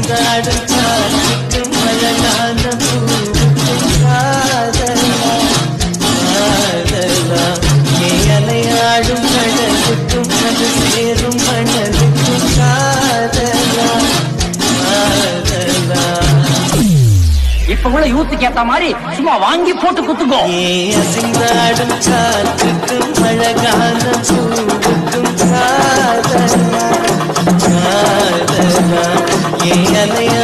அசைந்தாடும் காற்றுக்கும் அழகான பூவுக்கும் காதலா காதலா ஏ அலையாடும் கடலுக்கும் அது சேரும் மணலுக்கும் காதலா காதலா இப்ப கூட யூத்துக்கு ஏத்த மாதிரி சும்மா வாங்கி போட்டு குத்துக்கோ ஏ அசைந்தாடும் காற்றுக்கும் அழகான பூவுக்கும் காதலா காதலா ஏ அலை